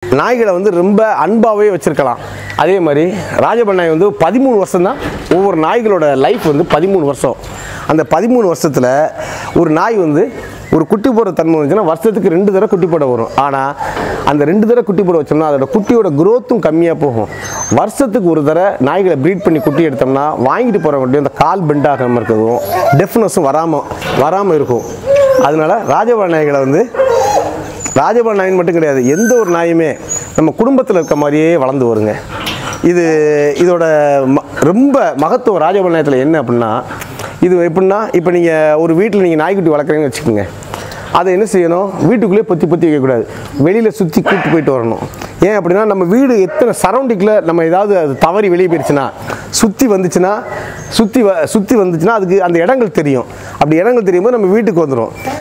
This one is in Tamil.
நாய்களை வந்து ரொம்ப அன்பாகவே வச்சுருக்கலாம் அதே மாதிரி ராஜபன் நாய் வந்து பதிமூணு வருஷம் தான் ஒவ்வொரு நாய்களோட லைஃப் வந்து பதிமூணு வருஷம் அந்த பதிமூணு வருஷத்தில் ஒரு நாய் வந்து ஒரு குட்டி போடுற தன்மை வந்துச்சுன்னா வருஷத்துக்கு ரெண்டு தடவை குட்டி போட வரும் ஆனால் அந்த ரெண்டு தடவை குட்டி போட வச்சோம்னா அதோட குட்டியோட growth-உம் கம்மியாக போகும் வருஷத்துக்கு ஒரு தடவை நாய்களை ப்ரீட் பண்ணி குட்டி எடுத்தோம்னா வாங்கிட்டு போகிறவங்க அந்த கால் பெண்ட் ஆகாமல் இருக்கிறதும் டெஃப்னஸும் வராமல் வராமல் இருக்கும் அதனால ராஜபாளைய நாய்களை வந்து ராஜபாளைய நாயின் மட்டும் கிடையாது எந்த ஒரு நாயுமே நம்ம குடும்பத்தில் இருக்க மாதிரியே வளர்ந்து வருங்க இது இதோட ம- ரொம்ப மகத்துவம் ராஜபாளைய நாயத்தில் என்ன அப்படின்னா இது எப்படின்னா இப்போ நீங்கள் ஒரு வீட்டில் நீங்கள் நாய்க்குட்டி வளர்க்குறீங்கன்னு வச்சுக்கோங்க அதை என்ன செய்யணும் வீட்டுக்குள்ளேயே பொத்தி பொத்தி வைக்கக்கூடாது வெளியில் சுற்றி கூப்பிட்டு போயிட்டு வரணும் ஏன் அப்படின்னா நம்ம வீடு எத்தனை சரௌண்டிங்கில் நம்ம ஏதாவது அது தவறி வெளியே போயிடுச்சுன்னா சுற்றி வந்துச்சுன்னா சுற்றி வ சுற்றி வந்துச்சுன்னா அதுக்கு அந்த இடங்கள் தெரியும் அப்படி இடங்கள் தெரியும் போது நம்ம வீட்டுக்கு வந்துடும்